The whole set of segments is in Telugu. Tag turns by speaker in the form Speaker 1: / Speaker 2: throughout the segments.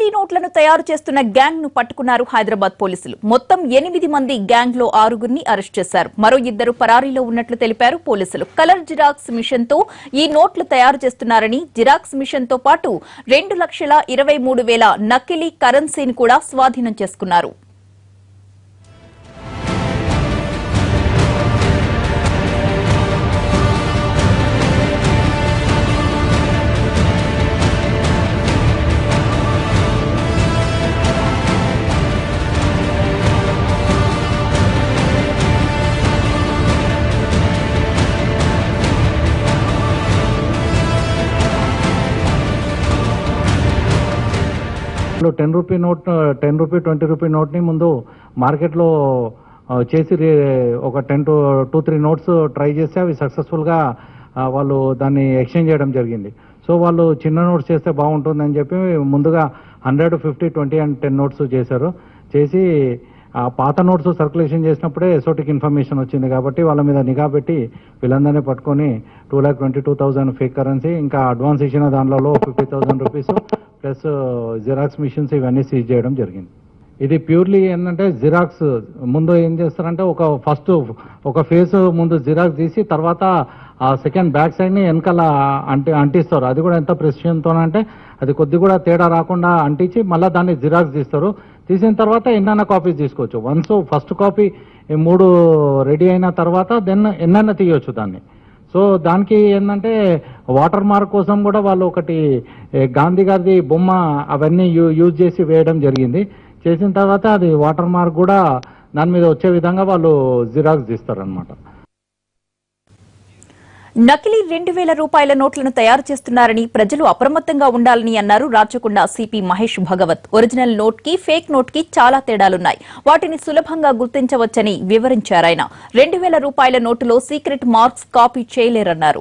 Speaker 1: నకిలీ నోట్లను తయారు చేస్తున్న గ్యాంగ్ ను పట్టుకున్నారు హైదరాబాద్ పోలీసులు మొత్తం ఎనిమిది మంది గ్యాంగ్ లో ఆరుగురిని అరెస్ట్ చేశారు మరో ఇద్దరు పరారీలో ఉన్నట్లు తెలిపారు పోలీసులు కలర్ జిరాక్స్ మిషన్ తో ఈ నోట్లు తయారు చేస్తున్నారని జిరాక్స్ మిషన్ తో పాటు రెండు లక్షల ఇరవై మూడు వేల నకిలీ కరెన్సీని కూడా స్వాధీనం చేసుకున్నారు
Speaker 2: ten rupee note ten rupee twenty rupee నోట్ని ముందు మార్కెట్లో ఆ, చేసి రే- ఒక ten to two three notes try చేసి అవి సక్సెస్ఫుల్గా వాళ్ళు దాన్ని ఎక్స్చేంజ్ చేయడం జరిగింది సో వాళ్ళు చిన్న నోట్స్ చేస్తే బాగుంటుందని చెప్పి ముందుగా hundred fifty twenty and ten notes చేశారు చేసి ఆ పాత నోట్స్ సర్క్యులేషన్ చేసినప్పుడే ఎసోటిక్ ఇన్ఫర్మేషన్ వచ్చింది కాబట్టి వాళ్ళ మీద నిఘా పెట్టి వీళ్ళందరినీ పట్టుకొని two lakh twenty two thousand fake currency ఇంకా అడ్వాన్స్ ఇచ్చిన దానిలో fifty thousand rupees plus xerox machines ఇవన్నీ సీజ్ చేయడం జరిగింది ఇది ప్యూర్లీ ఏంటంటే జిరాక్స్ ముందు ఏం చేస్తారంటే ఒక ఫస్ట్ ఒక ఫేస్ ముందు జిరాక్స్ తీసి తర్వాత ఆ సెకండ్ బ్యాక్ సైడ్ ని వెనకాల అంటి అంటిస్తారు అది కూడా ఎంత ప్రెసిషన్తో అంటే అది కొద్ది కూడా తేడా రాకుండా అంటించి మళ్ళీ దాన్ని జిరాక్స్ తీస్తారు తీసిన తర్వాత ఎన్నైనా కాపీస్ తీసుకోవచ్చు వన్స్ ఫస్ట్ కాపీ మూడు రెడీ అయిన తర్వాత దెన్ ఎన్నైనా తీయొచ్చు దాన్ని సో దానికి ఏంటంటే వాటర్ మార్క్ కోసం కూడా వాళ్ళు ఒకటి ఏ, గాంధీ గారిది బొమ్మ అవన్నీ యూ- యూజ్ చేసి వేయడం జరిగింది చేసిన తర్వాత అది వాటర్ మార్క్ కూడా దాని మీద వచ్చే విధంగా వాళ్ళు జిరాక్స్ తీస్తారనమాట
Speaker 1: నకిలీ రెండు వేల రూపాయల నోట్లను తయారు చేస్తున్నారని ప్రజలు అప్రమత్తంగా ఉండాలని అన్నారు Rachakonda CP Mahesh Bhagwat original note కి ఫేక్ నోట్ కి చాలా తేడాలున్నాయి వాటిని సులభంగా గుర్తించవచ్చని వివరించారాయన రెండు వేల రూపాయల నోటులో సీక్రెట్ మార్క్స్ కాపీ చేయలేరన్నారు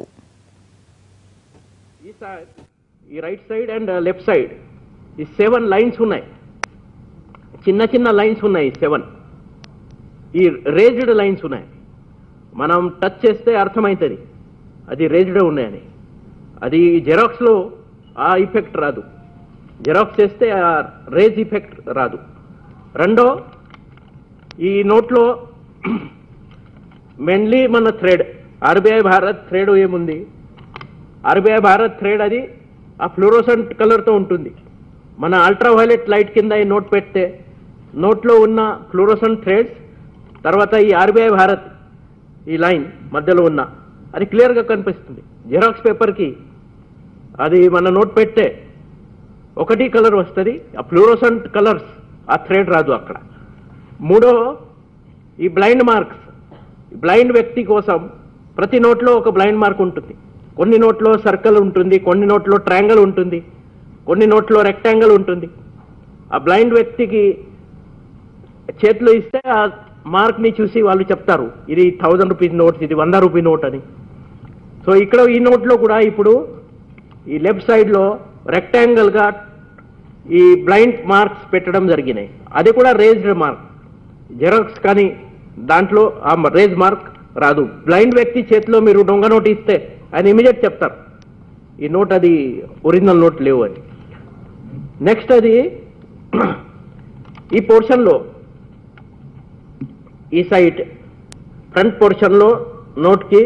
Speaker 3: ఈ సైడ్ ఈ right side and left side ఈ సెవెన్ లైన్స్ ఉన్నాయి చిన్న చిన్న లైన్స్ ఉన్నాయి సెవెన్ ఈ రేజ్డ్ లైన్స్ ఉన్నాయి మనం టచ్ చేస్తే అర్థమవుతుంది అది రేజ్డ్ ఉన్నాయని అది జెరాక్స్లో ఆ ఇఫెక్ట్ రాదు జెరాక్స్ చేస్తే ఆ రేజ్ ఇఫెక్ట్ రాదు రెండో ఈ నోట్లో మెయిన్లీ మన థ్రెడ్ ఆర్బీఐ భారత్ థ్రెడ్ ఏముంది ఆర్బీఐ భారత్ థ్రెడ్ అది ఆ ఫ్లూరోసెంట్ కలర్తో ఉంటుంది మన అల్ట్రా వైలెట్ లైట్ కింద ఈ నోట్ పెడితే నోట్లో ఉన్న ఫ్లూరోసెంట్ థ్రెడ్స్ తర్వాత ఈ ఆర్బీఐ భారత్ ఈ లైన్ మధ్యలో ఉన్న అది క్లియర్గా కనిపిస్తుంది జెరాక్స్ పేపర్కి అది మన నోట్ పెడితే ఒకటి కలర్ వస్తుంది ఆ ఫ్లూరోసెంట్ కలర్స్ ఆ థ్రెడ్ రాదు అక్కడ మూడో ఈ బ్లైండ్ మార్క్స్ బ్లైండ్ వ్యక్తి కోసం ప్రతి నోట్లో ఒక బ్లైండ్ మార్క్ ఉంటుంది కొన్ని నోట్లో సర్కిల్ ఉంటుంది కొన్ని నోట్లో ట్రయాంగిల్ ఉంటుంది కొన్ని నోట్లో రెక్టాంగిల్ ఉంటుంది ఆ బ్లైండ్ వ్యక్తికి చేతిలో ఇస్తే ఆ మార్క్ ని చూసి వాళ్ళు చెప్తారు ఇది థౌజండ్ రూపీస్ నోట్స్ ఇది వంద రూపీ నోట్ అని సో ఇక్కడ ఈ నోట్లో కూడా ఇప్పుడు ఈ లెఫ్ట్ సైడ్ లో రెక్టాంగిల్ గా ఈ బ్లైండ్ మార్క్స్ పెట్టడం జరిగినాయి అది కూడా రేజ్డ్ మార్క్ జెరాక్స్ కానీ దాంట్లో ఆ రేజ్ మార్క్ రాదు బ్లైండ్ వ్యక్తి చేతిలో మీరు దొంగ నోట్ ఇస్తే ఆయన ఇమీడియట్ చెప్తారు ఈ నోట్ అది ఒరిజినల్ నోట్ లేవు అని నెక్స్ట్ అది ఈ పోర్షన్లో ఈ సైట్ ఫ్రంట్ పోర్షన్లో నోట్కి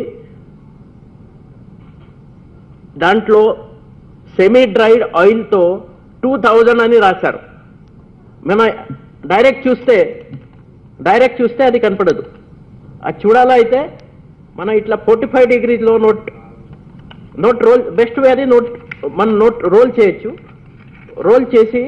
Speaker 3: దాంట్లో సెమీ డ్రైడ్ ఆయిల్తో టూ థౌజండ్ అని రాశారు మన డైరెక్ట్ చూస్తే డైరెక్ట్ చూస్తే అది కనపడదు అది చూడాలా అయితే మనం ఇట్లా ఫోర్టీ ఫైవ్ డిగ్రీలో note note roll best way అది నోట్ మనం నోట్ రోల్ చేయొచ్చు రోల్ చేసి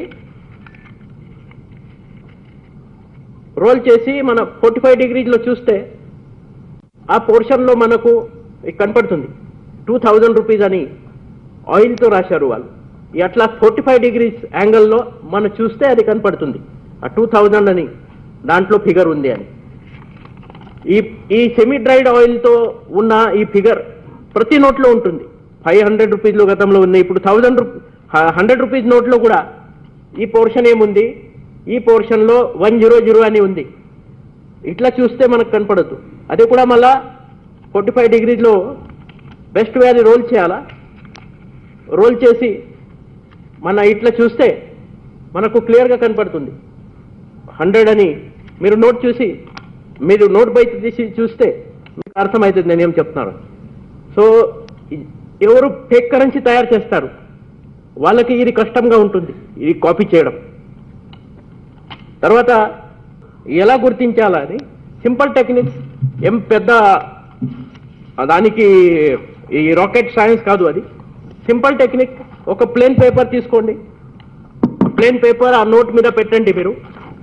Speaker 3: రోల్ చేసి మన ఫోర్టీ ఫైవ్ డిగ్రీస్లో చూస్తే ఆ పోర్షన్లో మనకు ఇది కనపడుతుంది టూ థౌజండ్ రూపీస్ అని ఆయిల్తో రాశారు వాళ్ళు ఈ అట్లా ఫోర్టీ ఫైవ్ డిగ్రీస్ యాంగిల్లో మనం చూస్తే అది కనపడుతుంది ఆ టూ థౌజండ్ అని దాంట్లో ఫిగర్ ఉంది అని ఈ ఈ సెమీ డ్రైడ్ ఆయిల్తో ఉన్న ఈ ఫిగర్ ప్రతి నోట్లో ఉంటుంది ఫైవ్ హండ్రెడ్ రూపీస్లో గతంలో ఉన్నాయి ఇప్పుడు థౌజండ్ రూపీ హండ్రెడ్ రూపీస్ నోట్లో కూడా ఈ పోర్షన్ ఏముంది ఈ పోర్షన్లో వన్ జీరో జీరో అని ఉంది ఇట్లా చూస్తే మనకు కనపడదు అది కూడా మళ్ళా ఫోర్టీ ఫైవ్ డిగ్రీస్లో బెస్ట్ వే అది రోల్ చేయాలా రోల్ చేసి మన ఇట్లా చూస్తే మనకు క్లియర్గా కనపడుతుంది హండ్రెడ్ అని మీరు నోట్ చూసి మీరు నోట్ బయట తీసి చూస్తే మీకు అర్థమవుతుంది నేను ఏం చెప్తున్నాను సో ఇ- ఎవరు ఫేక్ కరెన్సీ తయారు చేస్తారు వాళ్ళకి ఇది కష్టంగా ఉంటుంది ఇది కాపీ చేయడం తర్వాత ఎలా గుర్తించాలా అని సింపుల్ టెక్నిక్స్ ఏం పెద్ద దానికి ఈ రాకెట్ సైన్స్ కాదు అది సింపుల్ టెక్నిక్ ఒక ప్లేన్ పేపర్ తీసుకోండి ప్లేన్ పేపర్ ఆ నోట్ మీద పెట్టండి మీరు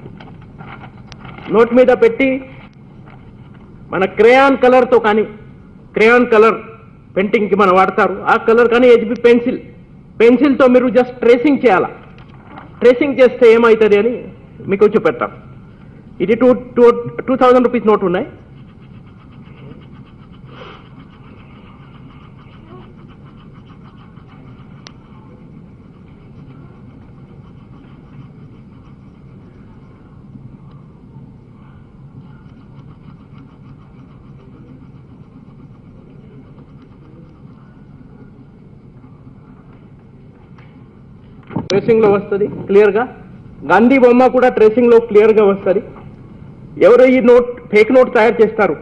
Speaker 3: నోట్ మీద పెట్టి మన క్రేయాన్ కలర్తో కానీ క్రేయాన్ కలర్ పెయింటింగ్కి మనం వాడతారు ఆ కలర్ కానీ హెచ్బి పెన్సిల్ పెన్సిల్తో మీరు జస్ట్ ట్రేసింగ్ చేయాలా ట్రేసింగ్ చేస్తే ఏమవుతుంది అని మీకు చూపెడతాం ఇది two two two thousand rupees note ఉన్నాయి ట్రేసింగ్ లో వస్తుంది క్లియర్ గా గాంధీ బొమ్మ కూడా ట్రేసింగ్ లో క్లియర్ గా వస్తుంది ఎవరు ఈ నోట్ ఫేక్ నోట్ తయారు చేస్తారు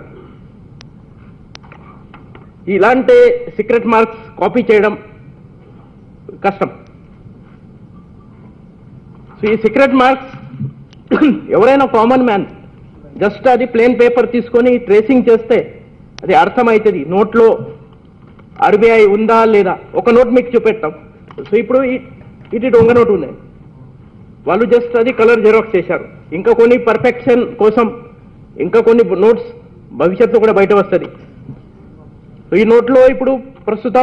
Speaker 3: ఇలాంటి సీక్రెట్ మార్క్స్ కాపీ చేయడం కష్టం సో ఈ సీక్రెట్ మార్క్స్ ఎవరైనా కామన్ మ్యాన్ జస్ట్ అది ప్లేన్ పేపర్ తీసుకొని ట్రేసింగ్ చేస్తే అది అర్థమవుతుంది నోట్లో ఆర్బీఐ ఉందా లేదా ఒక నోట్ మీకు చూపెడతాం సో ఇప్పుడు ఈ- ఇది దొంగ నోట్ ఉన్నాయి వాళ్ళు జస్ట్ అది కలర్ జెరాక్స్ చేశారు ఇంకా కొన్ని పర్ఫెక్షన్ కోసం ఇంకా కొన్ని నోట్స్ భవిష్యత్తు కూడా బయట వస్తుంది సో ఈ నోట్లో ఇప్పుడు ప్రస్తుతం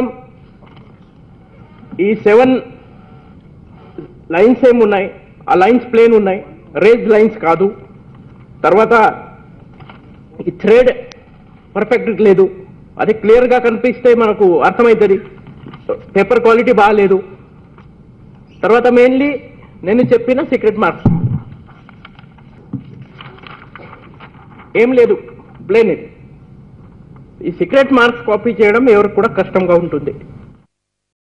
Speaker 3: ఈ సెవెన్ లైన్స్ ఏమి ఉన్నాయి ఆ లైన్స్ ప్లేన్ ఉన్నాయి రేజ్ లైన్స్ కాదు తర్వాత ఈ థ్రెడ్ పర్ఫెక్ట్ లేదు అది క్లియర్గా కనిపిస్తే మనకు అర్థమవుతుంది పేపర్ క్వాలిటీ బాగాలేదు తర్వాత మెయిన్లీ నేను చెప్పిన సీక్రెట్ మార్క్స్ ఏం లేదు ప్లేన్ ఇది ఈ సీక్రెట్ మార్క్స్ కాపీ చేయడం ఎవరికి కూడా కష్టంగా ఉంటుంది